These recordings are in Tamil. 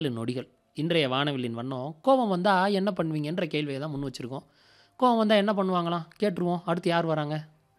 நொடிகள் இன்றைய வானவில்லின் வண்ணம் கோபம் வந்தால் என்ன பண்ணுவீங்கன்ற கேள்வியை தான் முன் வச்சுருக்கோம் கோபம் வந்தால் என்ன பண்ணுவாங்களாம் கேட்டுருவோம் அடுத்து யார் வராங்க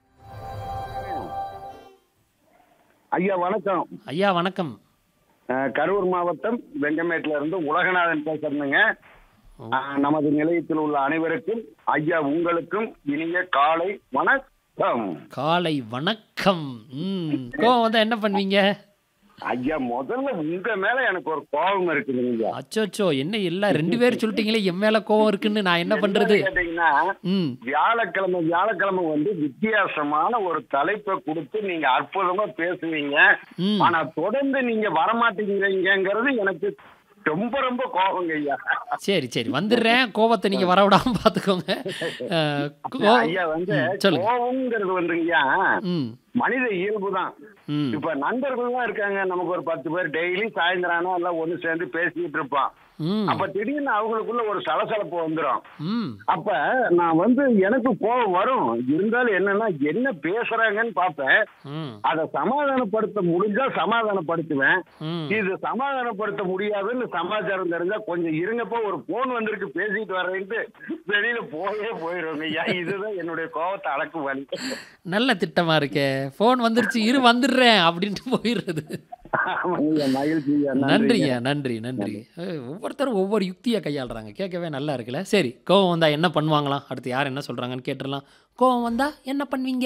ஐயா வணக்கம் ஐயா வணக்கம் அஹ், கரூர் மாவட்டம் வெங்கமேட்ல இருந்து உலகநாதன் பேசுறேங்க அஹ், நமது நிலையத்தில் உள்ள அனைவருக்கும் ஐயா உங்களுக்கும் இனிய காலை வணக்கம் காலை வணக்கம் ம் கோபம் வந்தால் என்ன பண்ணுவீங்க ஐயா முதல்ல உங்க மேல எனக்கு ஒரு கோபம் இருக்குதுங்க அச்சோச்சோ என்ன எல்லாம் ரெண்டு பேர் சொல்லிட்டீங்களே என் மேலே கோவம் இருக்குன்னு நான் என்ன பண்ணுறது கேட்டீங்கன்னா ம் வியாழக்கிழமை வியாழக்கிழமை வந்து வித்தியாசமான ஒரு தலைப்பை கொடுத்து நீங்க அற்புதமா பேசுவீங்க ம் ஆனா தொடர்ந்து நீங்க வரமாட்டேங்கிறீங்கிறது எனக்கு ரொம்ப ரொம்ப கோபங்க ஐயா சரி சரி வந்துடுறேன் கோபத்தை நீங்கள் வரவிடாமல் பார்த்துக்கோங்க அஹ், கோ- ஐயா வந்து ம், சொல்லுங்க கோபம்ங்கிறது வந்துங்கய்யா ம் மனித இயல்பு தான் ம் இப்ப நண்பர்கள்லாம் இருக்காங்க நமக்கு ஒரு பத்து பேர் டெய்லி சாயந்தரம் ஆனா எல்லாம் ஒண்ணு சேர்ந்து பேசிட்டு இருப்பான் ம் அப்ப திடீர்னு அவங்களுக்குள்ள ஒரு சலசலப்பு வந்துரும் ம் அப்ப நான் வந்து எனக்கு கோபம் வரும் இருந்தாலும் என்னன்னா என்ன பேசுறாங்கன்னு பார்ப்பேன் ம் அதை சமாதானப்படுத்த முடிஞ்சா சமாதானப்படுத்துவேன் ம் இது சமாதானப்படுத்த முடியாதுன்னு சமாச்சாரம் தெரிஞ்சா கொஞ்சம் இருங்கப்போ ஒரு போன் வந்திருக்கு பேசிட்டு வர்றேன்ட்டு வெளியில போயே போயிடுவாங்க ஐயா இதுதான் என்னுடைய கோபத்தை அடக்கு வழி நல்ல திட்டமா இருக்கே ஃபோன் வந்துருச்சு இரு வந்துடுறேன் அப்படின்ட்டு போயிடுறது ஆமாங்க ஐயா, மகிழ்ச்சி ஐயா, நன்றிங்க. நன்றிங்க நன்றி நன்றி ஏய், ஒவ்வொருத்தரும் ஒவ்வொரு யுக்தியை கையாளுறாங்க கேட்கவே நல்லா இருக்குல்ல சரி கோவம் வந்தா என்ன பண்ணுவாங்களாம் அடுத்து யார் என்ன சொல்றாங்கன்னு கேட்டுடலாம் கோவம் வந்தா என்ன பண்ணுவீங்க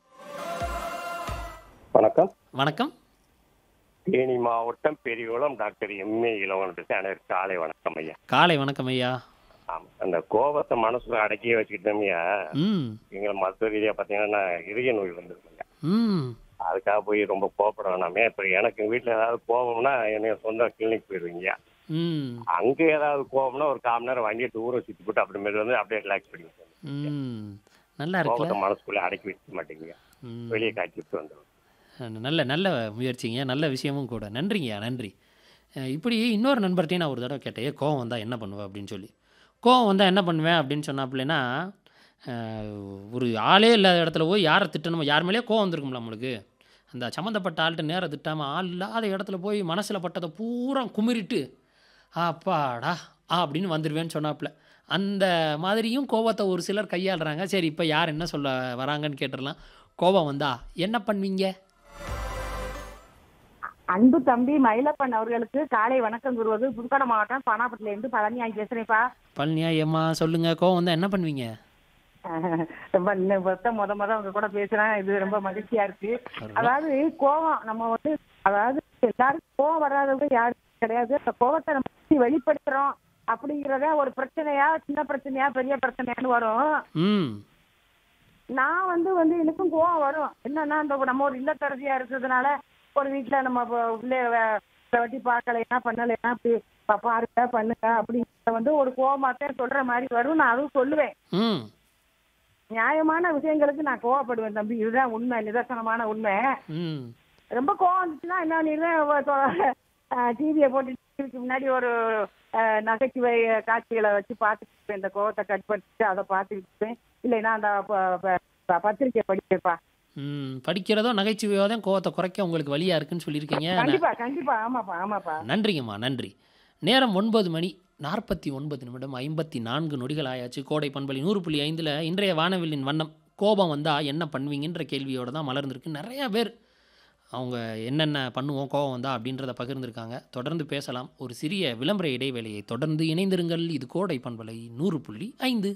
வணக்கம் வணக்கம் தேனி மாவட்டம் பெரியகுளம் டாக்டர் எம்ஏ இளவன் அனைவருக்கு காலை வணக்கம் ஐயா காலை வணக்கம் ஐயா ஆமா அந்த கோபத்தை மனசுல அடக்கியே வச்சுக்கிட்டோம்யா ம் எங்களை மருத்துவ ரீதியா பாத்தீங்கன்னா இதய நோய் வந்துருக்குங்க ம் அதுக்காக போய் ரொம்ப கோபப்பட வேணாமே இப்ப எனக்கு எங்க வீட்டுல ஏதாவது கோபம்னா என்னைய சொந்த கிளினிக் போயிடுவீங்க ம் அங்க ஏதாவது கோபம்னா ஒரு கால் மணி நேரம் வண்டியை டூரை சுத்தி போட்டு அப்புறமேல வந்து அப்படியே ரிலாக்ஸ் பண்ணிடுவேன் ம் நல்லா கோபத்தை இருக்குல்ல மனசுக்குள்ள அடக்கி வச்சுக்க மாட்டேங்க ம். வெளியே காய்ச்சி விட்டு வந்துடும் நல்ல நல்ல முயற்சிங்க நல்ல விஷயமும் கூட நன்றிங்கய்யா நன்றி அஹ் இப்படி இன்னொரு நண்பர்கிட்டையும் நான் ஒரு தடவை கேட்டேன் "ஏ, கோவம் வந்தால் என்ன பண்ணுவேன் அப்படின்னு சொல்லி கோவம் வந்தால் என்ன பண்ணுவேன் அப்படின்னு சொன்னாப்புலனா ஒரு ஆளே இல்லாத இடத்துல போய் யாரை திட்டணுமோ யார் மேலேயே கோவம் வந்திருக்கும்ல நம்மளுக்கு அந்த சம்மந்தப்பட்ட ஆள்கிட்ட நேரம் திட்டாமல் ஆள் இல்லாத இடத்துல போய் மனசில் பட்டதை பூரா குமிரிட்டு அப்பாடா ஆ அப்படின்னு வந்துடுவேன்னு சொன்னாப்புல அந்த மாதிரியும் கோவத்தை ஒரு சிலர் கையாளுறாங்க சரி இப்போ யார் என்ன சொல்ல வராங்கன்னு கேட்டுடலாம் கோபம் வந்தா என்ன பண்ணுவீங்க அன்பு தம்பி மயிலப்பன் அவர்களுக்கு காலை வணக்கம் கூறுவது புதுக்கோட்டை மாவட்டம் பானாப்பட்டில இருந்து பழனியாய் பேசுறேன்ப்பா பழனியா ஏம்மா சொல்லுங்க கோவம் வந்தா என்ன பண்ணுவீங்க ரொம்ப இன்னும் இப்பதான் முத முத உங்க கூட பேசுறேன் இது ரொம்ப மகிழ்ச்சியா இருக்கு அதாவது கோவம் நம்ம வந்து அதாவது எல்லாருக்கும் கோவம் வராதவங்க யாரும் கிடையாது அந்த கோவத்தை நம்ம எப்படி வெளிப்படுத்துறோம் அப்படிங்கிறத ஒரு பிரச்சனையா சின்ன பிரச்சனையா பெரிய பிரச்சனையான்னு வரும் ம் நான் வந்து வந்து எனக்கும் கோவம் வரும் என்னன்னா அந்த நம்ம ஒரு இல்லத்தரசியா இருக்கிறதுனால ஒரு வீட்டுல நம்ம ப- பிள்ளைய வே- வெட்டி பார்க்கலைன்னா பண்ணலைன்னா அப்படி பா- பாருங்க பண்ணுங்க அப்படிங்கிறத வந்து ஒரு கோவமாத்தான் சொல்ற மாதிரி வரும் நான் அதுவும் சொல்லுவேன் ம் நியாயமான விஷயங்களுக்கு நான் கோவப்படுவேன் தம்பி இதுதான் உண்மை நிதர்சனமான உண்மை ம் ரொம்ப கோவம் வந்துச்சுன்னா என்ன பண்ணிடுவேன் டிவியை போட்டு டிவிக்கு முன்னாடி ஒரு அஹ், நகைச்சுவை காட்சிகளை வச்சு பார்த்துட்டு இந்த கோவத்தை கட் பண்ணிட்டு அதை பார்த்துக்கிட்டு இருப்பேன். இல்லைன்னா அந்த ப- ப- ப- பத்திரிக்கையை படிப்பேப்பா ம் படிக்கிறதோ நகைச்சுவையோ தான் கோவத்தை குறைக்க உங்களுக்கு வழியா இருக்குன்னு சொல்லியிருக்கீங்க கண்டிப்பா கண்டிப்பா ஆமாப்பா ஆமாப்பா நன்றிங்கம்மா நன்றி நேரம் ஒன்பது மணி நாற்பத்தி ஒன்பது நிமிடம் ஐம்பத்தி நான்கு நொடிகள் ஆயாச்சு கோடை பண்பலி நூறு புள்ளி ஐந்தில் இன்றைய வானவில்லின் வண்ணம் கோபம் வந்தால் என்ன பண்ணுவீங்கன்ற கேள்வியோடு தான் மலர்ந்திருக்கு நிறையா பேர் அவங்க என்னென்ன பண்ணுவோம் கோபம் வந்தா அப்படின்றத பகிர்ந்திருக்காங்க தொடர்ந்து பேசலாம் ஒரு சிறிய விளம்பர இடைவேளையை தொடர்ந்து இணைந்திருங்கள் இது கோடை பண்பலை நூறு புள்ளி ஐந்து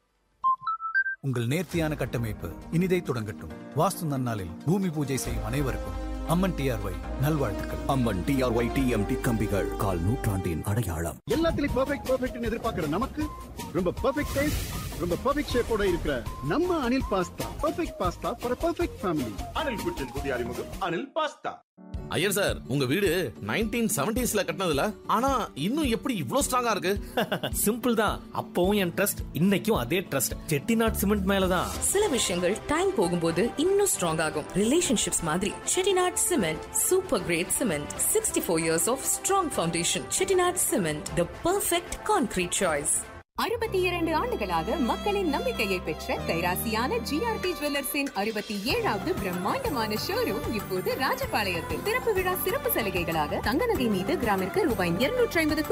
உங்கள் நேர்த்தியான கட்டமைப்பு இனிதை தொடங்கட்டும் வாஸ்து நன்னாளில் பூமி பூஜை செய்யும் அனைவருக்கும் அம்மன் டிஆர்ஒய் நல்வாழ்த்துக்கள் அம்மன் டிஆர்ஒய் டிஎம்டி கம்பிகள் கால் நூற்றாண்டின் அடையாளம் எல்லாத்துலயும் பெர்ஃபெக்ட் பெர்ஃபெக்ட்னு எதிர்பார்க்கிற நமக்கு ரொம்ப பெர்ஃபெக்ட் டேஸ்ட் ரொம்ப பெர்ஃபெக்ட் ஷேப்போட இருக்கிற நம்ம Anil pasta perfect pasta for perfect family Anil kitchen புதிய அறிமுகம் அனில் பாஸ்தா ஐயர் சார் உங்க வீடு நைன்டீன் செவன்டிஸ்ல கட்டினதுல ஆனா இன்னும் எப்படி இவ்ளோ ஸ்ட்ராங்கா இருக்கு சிம்பிள் தான் அப்பவும் என் ட்ரஸ்ட் இன்னைக்கும் அதே ட்ரஸ்ட் செட்டிநாட் சிமெண்ட் மேலதான் சில விஷயங்கள் டைம் போகும்போது இன்னும் ஸ்ட்ராங் ஆகும் ரிலேஷன்ஷிப்ஸ் மாதிரி Chettinad cement super great cement sixty four years of strong foundation Chettinad cement the perfect concrete choice அறுபத்தி இரண்டு ஆண்டுகளாக மக்களின் நம்பிக்கையை பெற்ற கைராசியான ஜிஆர்பி ஜுவல்லர்ஸின் அறுபத்தி ஏழாவது பிரம்மாண்டமான ஷோரூம் இப்போது ராஜபாளையத்தில் திறப்பு விழா சிறப்பு சலுகைகளாக தங்க நகை மீது கிராமிற்கு ரூபாய் இருநூற்றி ஐம்பது